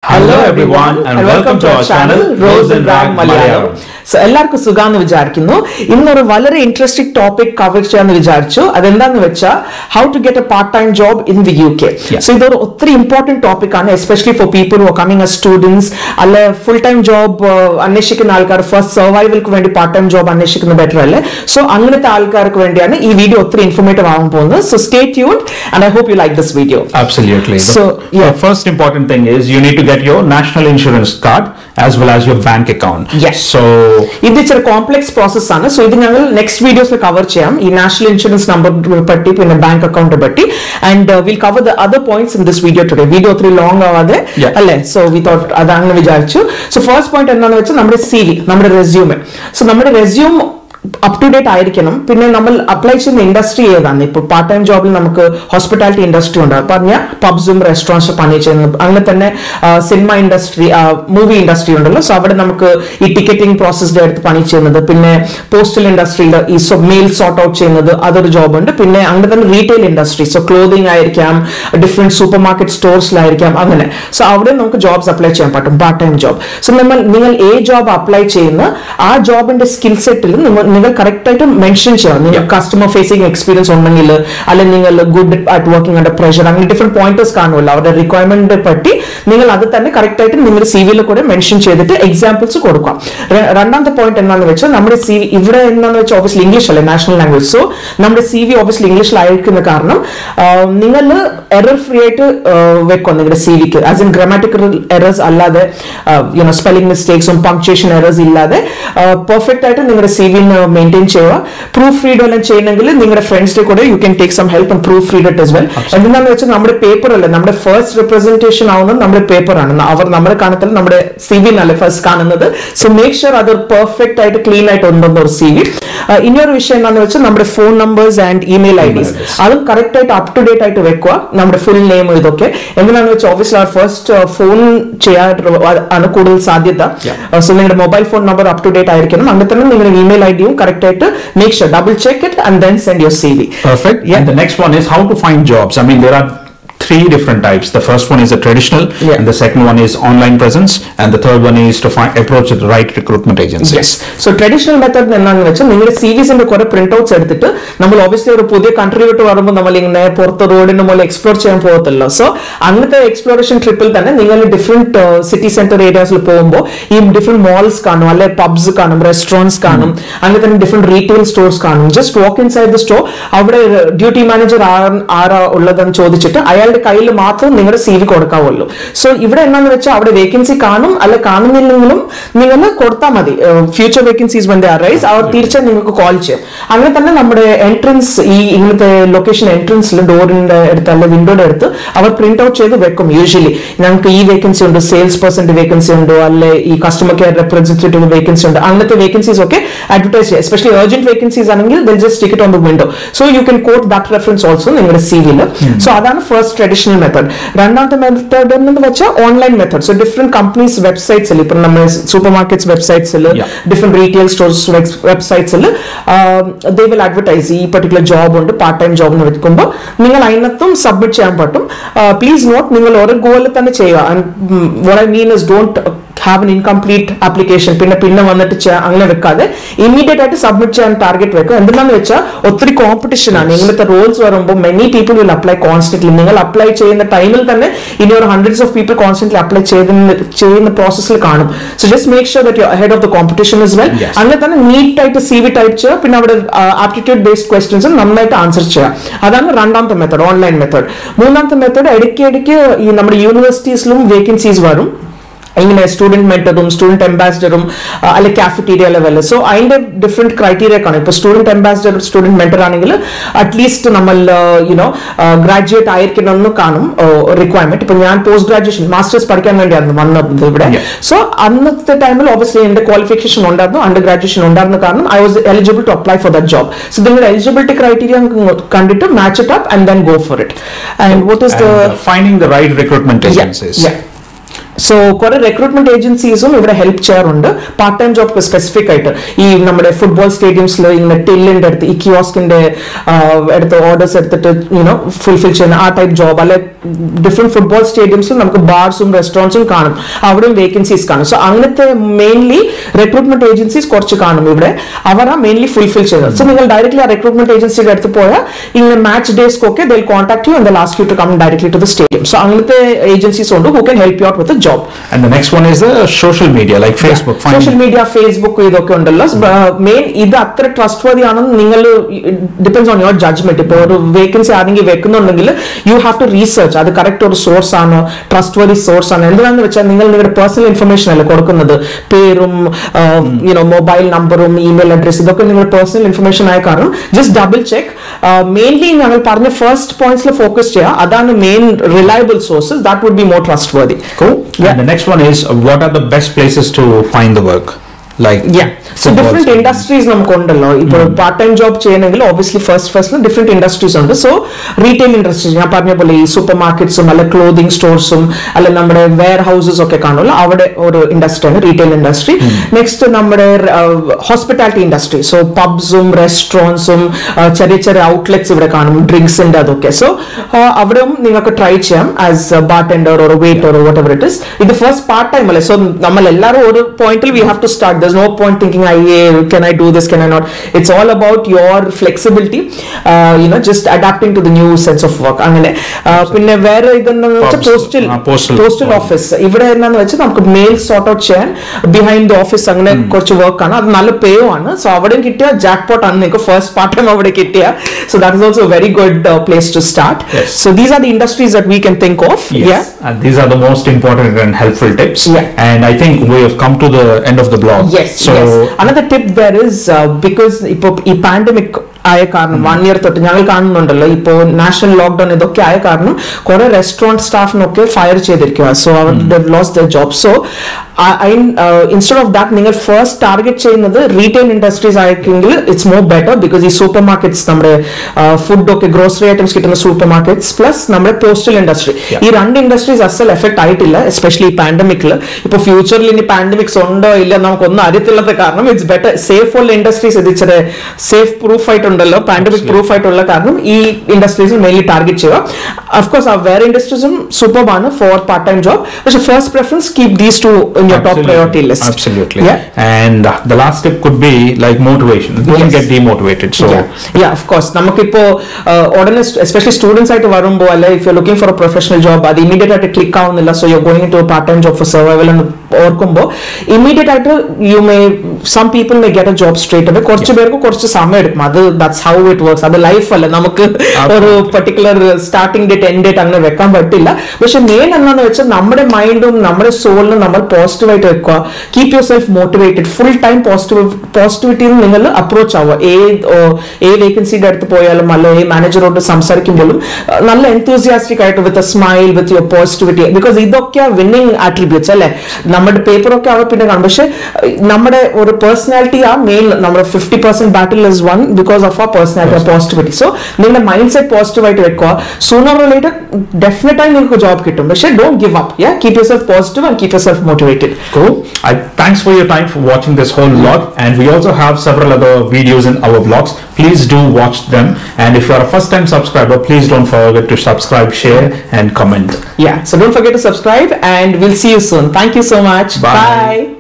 Hello everyone and welcome to our channel Rose and Rag Malayalam. So എല്ലാവർക്കും സുഖാന്ന് വിചാരിക്കുന്നു ഇന്നൊരു വളരെ ഇൻട്രസ്റ്റിംഗ് ടോപ്പിക് കവർ ചെയ്യാന്ന് വിചാരിച്ചു അതെന്താന്ന് വെച്ചാൽ how to get a part time job in the UK Yeah. So ഇതൊരു ഒത്തിരി ഇമ്പോർട്ടന്റ് ടോപ്പിക് ആണ് especially for people who coming as students അല്ലെ ഫുൾ ടൈം ജോബ് അന്വേഷിക്കുന്ന ആൾക്കാർ ഫസ്റ്റ് സർവൈവൽക്ക് വേണ്ടി പാർട്ട് ടൈം ജോബ് അന്വേഷിക്കുന്നത് ബെറ്റർ അല്ലേ സോ അങ്ങനത്തെ ആൾക്കാർക്ക് വേണ്ടിയാണ് ഈ വീഡിയോ ഒത്തിരി ഇൻഫോർമേറ്റീവ് ആവാൻ പോകുന്നത് so stay tune and I hope you like this video Absolutely. The- So, yeah. the first important thing is you need to get your national insurance card as well as your bank account. Yes. So ഇത് ഇച്ചിരി complex process ആണ് so ഇത് ഞങ്ങൾ next വീഡിയോസിൽ cover ചെയ്യാം ഈ national insurance number പറ്റി പിന്നെ ബാങ്ക് അക്കൗണ്ട് പറ്റി and will cover the other points in this video today video ഒത്തിരി ലോങ് ആവാതെ Yeah. അല്ലേ സോ വി തോട്ട് അതാണ് വിചാരിച്ചു സോ ഫസ്റ്റ് പോയിന്റ് എന്താണെന്ന് വെച്ചാൽ നമ്മുടെ സി വി നമ്മുടെ റെസ്യൂമെ സോ നമ്മുടെ റെസ്യൂം അപ് ടു ഡേറ്റ് ആയിരിക്കണം പിന്നെ നമ്മൾ അപ്ലൈ ചെയ്യുന്ന ഇൻഡസ്ട്രി ഏതാണ് ഇപ്പോൾ പാർട്ട് ടൈം ജോബിൽ നമുക്ക് ഹോസ്പിറ്റാലിറ്റി ഇൻഡസ്ട്രി ഉണ്ട് പറഞ്ഞ പബ്സും റെസ്റ്റോറൻറ്റ്സും പണി ചെയ്യുന്നത് അങ്ങനെ തന്നെ സിനിമ ഇൻഡസ്ട്രി മൂവി ഇൻഡസ്ട്രി ഉണ്ടല്ലോ സോ അവിടെ നമുക്ക് ഈ ടിക്കറ്റിംഗ് പ്രോസസ്സിന്റെ അടുത്ത് പണി ചെയ്യുന്നത് പിന്നെ പോസ്റ്റൽ ഇൻഡസ്ട്രിയിൽ ഈ മെയിൽ സോർട്ട് ഔട്ട് ചെയ്യുന്നത് അതൊരു ജോബ് ഉണ്ട് പിന്നെ അങ്ങനെ തന്നെ റീറ്റെയിൽ ഇൻഡസ്ട്രി സോ ക്ലോതിങ് ആയിരിക്കാം ഡിഫറെന്റ് സൂപ്പർ മാർക്കറ്റ് സ്റ്റോഴ്സിലായിരിക്കാം അങ്ങനെ സോ അവിടെ നമുക്ക് ജോബ്സ് അപ്ലൈ ചെയ്യാൻ പറ്റും പാർട്ട് ടൈം ജോബ് സോ നമ്മൾ നിങ്ങൾ ഏ ജോബ് അപ്ലൈ ചെയ്യുന്ന ആ ജോബിന്റെ സ്കിൽ സെറ്റിൽ നിങ്ങൾ നിങ്ങൾ കറക്റ്റ് ആയിട്ട് മെൻഷൻ ചെയ്യണം നിങ്ങൾ കസ്റ്റമർ ഫേസിംഗ് എക്സ്പീരിയൻസ് ഉണ്ടെങ്കിൽ അല്ലെങ്കിൽ നിങ്ങൾ good at working under pressure അങ്ങനെ ഡിഫറെന്റ് പോയിന്റേഴ്സ് കാണുമല്ലോ അവരുടെ റിക്വയർമെന്റ് പറ്റി നിങ്ങൾ അത് തന്നെ കറക്റ്റ് ആയിട്ട് നിങ്ങളുടെ സി വിയിൽ കൂടെ മെൻഷൻ ചെയ്തിട്ട് എക്സാമ്പിൾസ് കൊടുക്കാം ര- രണ്ടാമത്തെ പോയിന്റ് എന്താണെന്ന് വെച്ചാൽ നമ്മുടെ സി വി ഇവിടെ എന്താണെന്ന് വെച്ചാൽ ഓബിയസ്ലി ഇംഗ്ലീഷ് അല്ലേ നാഷണൽ ലാംഗ്വേജ് സോ നമ്മുടെ സി വി ഓബിയസ്ലി ഇംഗ്ലീഷിലായിരിക്കുന്ന കാരണം നിങ്ങൾ എറർ ഫ്രീ ആയിട്ട് വെക്കും നിങ്ങളുടെ സി വിക്ക് ആസ് ഇൻ ഗ്രാമാറ്റിക്കൽ എറേഴ്സ് അല്ലാതെ യുനോ സ്പെല്ലിംഗ് മിസ്റ്റേക്സും പങ്ക്ച്വേഷൻ എറേഴ്സ് ഇല്ലാതെ പെർഫെക്റ്റ് ആയിട്ട് നിങ്ങളുടെ സി വി മെയിൻറ്റെയിൻ ചെയ്യുക പ്രൂഫ് റീഡ് എല്ലാം ചെയ്യണമെങ്കിൽ നിങ്ങളുടെ ഫ്രണ്ട്സിന്റെ കൂടെ you can take some help proofread it well എന്താണെന്ന് വെച്ചാൽ നമ്മുടെ പേപ്പർ അല്ലേ നമ്മുടെ ഫസ്റ്റ് റിപ്രസെന്റേഷൻ ആവുന്നത് നമ്മുടെ പേപ്പറാണ് അവർ നമ്മുടെ കാണത്തിൽ നമ്മുടെ സി വി നല്ല ഫസ്റ്റ് കാണുന്നത് സോ മേക്ക് ഷുവർ അത് പെർഫെക്റ്റ് ആയിട്ട് ക്ലീൻ ആയിട്ട് ഉണ്ടെന്ന് ഒരു സി വി ഇനിയൊരു വിഷയം എന്താണെന്ന് വെച്ചാൽ നമ്മുടെ phone numbers and email IDs അതും കറക്റ്റ് ആയിട്ട് അപ് ടു ഡേറ്റ് ആയിട്ട് വെക്കുക നമ്മുടെ ഫുൾ നെയിം ഇതൊക്കെ എന്തിനാണെന്ന് വെച്ചാൽ ഓഫീസിൽ ഫസ്റ്റ് ഫോൺ ചെയ്യാൻ ആണ് കൂടുതൽ സാധ്യത സോ നിങ്ങളുടെ mobile phone number up to date ആയിരിക്കണം അങ്ങനെ തന്നെ നിങ്ങളുടെ ഇമെയിൽ ഐ ഡിയും കറക്റ്റ് ആയിട്ട് make sure double check it and then send your C V perfect. Yeah. And the next one is how to find jobs. I mean, there are three different types. The first one is the traditional, Yeah. and the second one is online presence, and the third one is to find approach the right recruitment agencies. Yes so traditional method എന്താണെന്ന് വെച്ചാൽ നിങ്ങളുടെ C വിസിന്റെ കുറെ print outs എടുത്തിട്ട് നമ്മൾ obviously ഒരു പുതിയ country വിട്ട് വരുമ്പോൾ നമ്മൾ ഇങ്ങനെ പുറത്ത് റോഡിന്റെ മുകളിൽ എക്സ്പ്ലോർ ചെയ്യാൻ പോകത്തില്ല സോ അങ്ങനത്തെ എക്സ്പ്ലോറേഷൻ ട്രിപ്പിൽ തന്നെ നിങ്ങൾ ഡിഫറെന്റ് സിറ്റി സെന്റർ ഏരിയാസിൽ പോകുമ്പോൾ ഈ ഡിഫറെന്റ് മോൾസ് കാണും അല്ലെ പബ്സ് കാണും റെസ്റ്റോറൻറ്റ്സ് കാണും അങ്ങനെ തന്നെ ഡിഫറെന്റ് റീറ്റെയിൽ സ്റ്റോർസ് കാണും just walk inside the store അവിടെ ഡ്യൂട്ടി മാനേജർ ആരാ ഉള്ളതെന്ന് ചോദിച്ചിട്ട് അയാളുടെ കയ്യിൽ മാത്രം നിങ്ങളുടെ സി വി കൊടുക്കാവുള്ളൂ സോ ഇവിടെ എന്താണെന്ന് വെച്ചാൽ അവിടെ വേക്കൻസി കാണും അല്ല കാണുന്നില്ലെങ്കിലും നിങ്ങൾ കൊടുത്താൽ മതി ഫ്യൂച്ചർ വേക്കൻസീസ് വെൻ അറൈസ് അവർ തീർച്ചയായും നിങ്ങൾക്ക് കോൾ ചെയ്യും അങ്ങനെ തന്നെ നമ്മുടെ എൻട്രൻസ് ഈ ഇങ്ങനത്തെ ലൊക്കേഷൻ എൻട്രൻസിൽ ഡോറിന്റെ അടുത്ത് അല്ലെ വിൻഡോയുടെ അടുത്ത് അവർ പ്രിന്റ് ഔട്ട് ചെയ്ത് വെക്കും യൂഷ്വലി ഞങ്ങൾക്ക് ഈ വേക്കൻസി ഉണ്ട് സെയിൽസ് പേഴ്സന്റെ വേക്കൻസി ഉണ്ട് അല്ലെ ഈ കസ്റ്റമർ കെയർ റെപ്രസെന്റേറ്റീവ് വേക്കൻസി ഉണ്ട് അങ്ങനത്തെ വേക്കൻസീസ് ഒക്കെ അഡ്വർടൈസ് ചെയ്യുക എസ്പെഷ്യലി അർജന്റ് വേക്കൻസീസ് ആണെങ്കിൽ they'll just ticket on the window so you can quote that reference also നിങ്ങളുടെ സി വിയിൽ സോ അതാണ് ഫസ്റ്റ് ട്രഡീഷണൽ മെത്തേഡ് രണ്ടാമത്തെ മെത്തേഡ് എന്ന് വെച്ചാൽ online method so different companies വെബ്സൈറ്റ്സിൽ ഇപ്പം നമ്മൾ സൂപ്പർ മാർക്കറ്റ്സ് വെബ്സൈറ്റ്സിൽ Yeah. ഡിഫറെന്റ് റീറ്റെയിൽ സ്റ്റോഴ്സ് വെബ്സൈറ്റ്സിൽ ദേ വിൽ അഡ്വർടൈസ് ഈ പർട്ടിക്കുലർ ജോബ് ഉണ്ട് പാർട്ട് ടൈം ജോബ് എന്ന് വെക്കുമ്പോൾ നിങ്ങൾ അതിനകത്തും സബ്മിറ്റ് ചെയ്യാൻ പറ്റും പ്ലീസ് നോട്ട് നിങ്ങൾ ഒരു ഗോളിൽ തന്നെ ചെയ്യുക I mean is don't have an incomplete application പിന്നെ പിന്നെ വന്നിട്ട് ചെയ്യാൻ അങ്ങനെ വെക്കാതെ ഇമ്മീഡിയറ്റ് ആയിട്ട് സബ്മിറ്റ് ചെയ്യാൻ ടാർഗറ്റ് വെക്കുക എന്തിനാന്ന് വെച്ചാൽ ഒത്തിരി കോമ്പറ്റീഷൻ ആണ് ഇങ്ങനത്തെ റോൾസ് വരുമ്പോൾ many people will apply constantly നിങ്ങൾ അപ്ലൈ ചെയ്യുന്ന ടൈമിൽ തന്നെ ഇനി ഒരു hundreds of people constantly apply ചെയ്യുന്ന ചെയ്യുന്ന പ്രോസസ്സിൽ കാണും so just make sure that you ahead of the competition is well Yes. അങ്ങനെ തന്നെ നീറ്റ് ആയിട്ട് സി വി ടൈപ്പ് ചെയ്യുക പിന്നെ അവിടെ ആപ്റ്റിറ്റ്യൂഡ് ബേസ്ഡ് ക്വസ്റ്റ്യൻസ് നന്നായിട്ട് ആൻസർ ചെയ്യുക അതാണ് രണ്ടാമത്തെ മെത്തേഡ് ഓൺലൈൻ മെത്തേഡ് മൂന്നാമത്തെ മെത്തേഡ് ഇടയ്ക്ക് ഇടയ്ക്ക് ഈ നമ്മുടെ യൂണിവേഴ്സിറ്റീസിലും വേക്കൻസീസ് വരും ഇങ്ങനെ സ്റ്റുഡന്റ് മെന്ററും സ്റ്റുഡന്റ് അംബാസിഡറും അല്ലെ കാഫറ്റീരിയ ലെവലിൽ സോ അതിന്റെ ഡിഫറെന്റ് ക്രൈറ്റീരിയ കാണും ഇപ്പൊ സ്റ്റുഡന്റ് അംബാസിഡർ സ്റ്റുഡന്റ് മെന്റർ ആണെങ്കിൽ അറ്റ്ലീസ്റ്റ് നമ്മൾ യുനോ ഗ്രാജുവേറ്റ് ആയിരിക്കണം എന്ന് കാണും റിക്വയർമെന്റ് ഇപ്പൊ ഞാൻ പോസ്റ്റ് ഗ്രാജുവേഷൻ മാസ്റ്റേഴ്സ് പഠിക്കാൻ വേണ്ടിയാണ് വന്നത് ഇവിടെ Yeah. സോ അന്നത്തെ ടൈമിൽ ഓബിയസ്ലി എന്റെ ക്വാളിഫിക്കേഷൻ ഉണ്ടായിരുന്നു അണ്ടർ ഗ്രാജുവേഷൻ ഉണ്ടായിരുന്ന കാരണം I was eligible to apply for that job so നിങ്ങളുടെ എലിജിബിലിറ്റി ക്രൈറ്റീരിയ കണ്ടിട്ട് match it up and then go for it and what is the And, uh, finding the right recruitment agencies. yeah. So കുറെ recruitment ഏജൻസീസും ഇവിടെ help ചെയ്യാറുണ്ട് part time job specific ആയിട്ട് ഈ നമ്മുടെ football സ്റ്റേഡിയംസിൽ ഇങ്ങനെ ടില്ലിന്റെ അടുത്ത് ഈ കിയോസ്കിന്റെ അടുത്ത് ഓർഡേഴ്സ് എടുത്തിട്ട് യുനോ ഫുൾഫിൽ ചെയ്യുന്ന ആ ടൈപ്പ് ജോബ് അല്ലെ ഡിഫറെന്റ് ഫുട്ബോൾ സ്റ്റേഡിയംസിൽ നമുക്ക് ബാർസും റെസ്റ്റോറൻറ്റ്സും കാണും അവിടെയും വേക്കൻസീസ് കാണും സോ അങ്ങനത്തെ മെയിൻലി റിക്രൂട്ട്മെന്റ് ഏജൻസീസ് കുറച്ച് കാണും ഇവിടെ അവരാ മെയിൻലി ഫുൾഫിൽ ചെയ്തത് സോ നിങ്ങൾ ഡയറക്ട്ലി ആ റിക്രൂട്ട്മെന്റ് ഏജൻസിയുടെ അടുത്ത് പോയാൽ ഇങ്ങനെ മാച്ച് ഡേസ്ക്കൊക്കെ they contact you and last you to come directly to the stadium so അങ്ങനത്തെ ഏജൻസീസ് ഉണ്ട് who can help you out with job And the next one is the social media like Facebook. Find- social media Facebook ഇതൊക്കെ ഉണ്ടല്ലോ main ഇത് അത്ര trust വർതി ആണെന്ന് നിങ്ങൾ depends on your judgement ഇപ്പോൾ ഒരു വേക്കൻസി ആരെങ്കിലും വെക്കുന്നുണ്ടെങ്കിൽ യു ഹാവ് ടു റീസെർച്ച് അത് കറക്റ്റ് ഒരു സോഴ്സ് ആണോ ട്രസ്റ്റ് വർതി സോഴ്സ് ആണ് എന്തിനാന്ന് വെച്ചാൽ നിങ്ങൾ നിങ്ങളുടെ പേഴ്സണൽ ഇൻഫർമേഷൻ അല്ലേ കൊടുക്കുന്നത് പേരും യുനോ മൊബൈൽ നമ്പറും ഇമെയിൽ അഡ്രസ് ഇതൊക്കെ നിങ്ങളുടെ പേഴ്സണൽ ഇൻഫർമേഷൻ ആയ കാരണം ജസ്റ്റ് ഡബിൾ ചെക്ക് മെയിൻലി ഞങ്ങൾ പറഞ്ഞ ഫസ്റ്റ് പോയിന്റ്സിൽ ഫോക്കസ് ചെയ്യുക അതാണ് main reliable sources that would be more trustworthy Cool. And the next one is uh, what are the best places to find the work? Like Yeah. So football different stadium. industries നമുക്ക് ഉണ്ടല്ലോ ഇപ്പോൾ part time job ചെയ്യണമെങ്കിൽ obviously first first different industries ഉണ്ട് so retail industries ഞാൻ പറഞ്ഞ പോലെ ഈ super മാർക്കറ്റ്സും അല്ല ക്ലോതിങ് സ്റ്റോർസും അല്ല നമ്മുടെ വെയർ ഹൗസസ് ഒക്കെ കാണുമല്ലോ അവിടെ ഒരു ഇൻഡസ്ട്രിയാണ് റീറ്റെയിൽ ഇൻഡസ്ട്രി നെക്സ്റ്റ് നമ്മുടെ ഹോസ്പിറ്റാലിറ്റി ഇൻഡസ്ട്രി സോ പബ്സും റെസ്റ്റോറൻസും ചെറിയ ചെറിയ ഔട്ട്ലെറ്റ്സ് ഇവിടെ കാണും ഡ്രിങ്ക്സിന്റെ അതൊക്കെ സോ അവിടെയും നിങ്ങൾക്ക് ട്രൈ ചെയ്യാം ആസ് ബാർ ടെൻഡർ ഒരു waiter whatever it is ഇത് ഫസ്റ്റ് പാർട്ട് ടൈം അല്ലേ സോ നമ്മൾ എല്ലാവരും ഒരു പോയിന്റിൽ we have to start there no point thinking I can I do this can I not it's all about your flexibility you know just adapting to the new sense of work അങ്ങനെ Uh, പിന്നെ വേറെ ഇതെന്താണെന്ന് വെച്ചാൽ Pubs. Postal ആ, postal. Postal office ഇവിടെ എന്താണെന്ന് വെച്ചാൽ നമുക്ക് മെയിൽ സോർട്ട് ഔട്ട് ചെയ്യാൻ ബിഹൈൻഡ് ദ ഓഫീസ് അങ്ങനെ കുറച്ച് വർക്ക് ആണ് അത് നല്ല പേയോ ആണ് സോ അവിടെയും കിട്ടിയ ജാക്ക് പോട്ട് ആണ് നിങ്ങൾക്ക് ഫസ്റ്റ് പാർട്ട് ടൈം അവിടെ കിട്ടിയ so that is also very good place to start Yes. So these are the industries that we can think of Yes. And these are the most important and helpful tips. Yeah. And I think we have come to the end of the blog. Yes, So yes. Another tip there is uh, because ഇപ്പൊ ഈ pandemic ആയ കാരണം one year തൊട്ട് ഞങ്ങൾ കാണുന്നുണ്ടല്ലോ ഇപ്പോ national lockdown ഇതൊക്കെ ആയ കാരണം കുറെ റെസ്റ്റോറന്റ് സ്റ്റാഫിനൊക്കെ ഫയർ ചെയ്തിരിക്കുക സോ അവർ lose the job so instead of that നിങ്ങൾ ഫസ്റ്റ് ടാർഗറ്റ് ചെയ്യുന്നത് റീറ്റെയിൽ ഇൻഡസ്ട്രീസ് ആയിരിക്കെങ്കിൽ ഇറ്റ്സ് മോർ ബെറ്റർ ബിക്കോസ് ഈ സൂപ്പർ മാർക്കറ്റ്സ് നമ്മുടെ ഫുഡ് ഒക്കെ ഗ്രോസറി ഐറ്റംസ് കിട്ടുന്ന സൂപ്പർ മാർക്കറ്റ്സ് പ്ലസ് നമ്മുടെ പോസ്റ്റൽ ഇൻഡസ്ട്രി Yeah. ഈ രണ്ട് ഇൻഡസ്ട്രീസ് അസൽ എഫക്ട് ആയിട്ടില്ല എസ്പെഷ്യലി ഈ പാൻഡമിക്കിൽ ഇപ്പൊ ഫ്യൂച്ചറിൽ ഇനി പാൻഡമിക്സ് ഉണ്ടോ ഇല്ല നമുക്കൊന്നും അറിയത്തില്ലാത്ത കാരണം ഇറ്റ്സ് ബെറ്റർ സേഫ് ഉള്ള ഇൻഡസ്ട്രീസ് ഇത് ഇച്ചിരി സേഫ് പ്രൂഫ് ആയിട്ടുണ്ടല്ലോ പാൻഡമിക് പ്രൂഫ് ആയിട്ടുള്ള കാരണം ഈ ഇൻഡസ്ട്രീസ് മെയിൻലി ടാർഗറ്റ് ചെയ്യുക അഫ്കോഴ്സ് ആ വേറെ ഇൻഡസ്ട്രീസും സൂപ്പർ ആണ് ഫോർ പാർട്ട് ടൈം ജോബ് പക്ഷെ first preference keep these two in your top priority list Absolutely. Yeah. And uh, the last tip could be like motivation. Don't Yes. get demotivated. So yeah of course നമുക്കിപ്പോ uh, ഉടനെ especially students ആയിട്ട് വരുമ്പോൾ അല്ലെ if you looking for a professional job അത് immediate ആയിട്ട് click ആവുന്നില്ല so you going to part time job for survival എന്ന് ഓർക്കുമ്പോൾ ഇമീഡിയറ്റ് ആയിട്ട് you may some people may get a job straight away കുറച്ച് പേർക്ക് കുറച്ച് സമയം എടുക്കും അത് ദാറ്റ്സ് ഹൗ ഇറ്റ് വർക്ക്സ് അത് ലൈഫ് അല്ല നമുക്ക് ഒരു particular starting date end date അങ്ങനെ വെക്കാൻ പറ്റില്ല പക്ഷെ മെയിൻ എന്താന്ന് വെച്ചാൽ നമ്മുടെ മൈൻഡും നമ്മുടെ സോളിനും നമ്മൾ പോസിറ്റീവായിട്ട് വെക്കുക keep yourself motivated full time positive പോസിറ്റിവിറ്റിയിൽ നിങ്ങൾ അപ്രോച്ച് ആവുക ഏത് ഓ, ഏത് വേക്കൻസിയുടെ അടുത്ത് പോയാലും അല്ല ഏത് മാനേജറോട് സംസാരിക്കുമ്പോഴും അഹ് നല്ല എന്തൂസിയാസ്റ്റിക് ആയിട്ട് with a smile with your positivity because ഇതൊക്കെ വിന്നിങ് ആട്രിബ്യൂട്ട്സ് അല്ലേ നമ്മുടെ പേപ്പറൊക്കെ അവർ പിന്നെ കാണും പക്ഷെ അഹ് നമ്മുടെ ഒരു പേഴ്സണാലിറ്റി ആ മെയിൻ നമ്മുടെ fifty percent battle is one because of ആ പേഴ്സണാലിറ്റി പോസിറ്റിവിറ്റി സോ നിങ്ങളുടെ മൈൻഡ് സെറ്റ് പോസിറ്റീവ് ആയിട്ട് വെക്കുക സൂണർ റിലേറ്റഡ് ഡെഫിനറ്റ് ആയി നിങ്ങൾക്ക് ജോബ് കിട്ടും പക്ഷെ don't give up yeah keep yourself positive and keep yourself motivated Cool. I, thanks for your time for watching this whole vlog. And we also have several other videos in our vlogs. Please do watch them. And if you are a first time subscriber, please don't forget to subscribe, share, and comment. Yeah, so don't forget to subscribe and we'll see you soon. Thank you so much. Bye. Bye.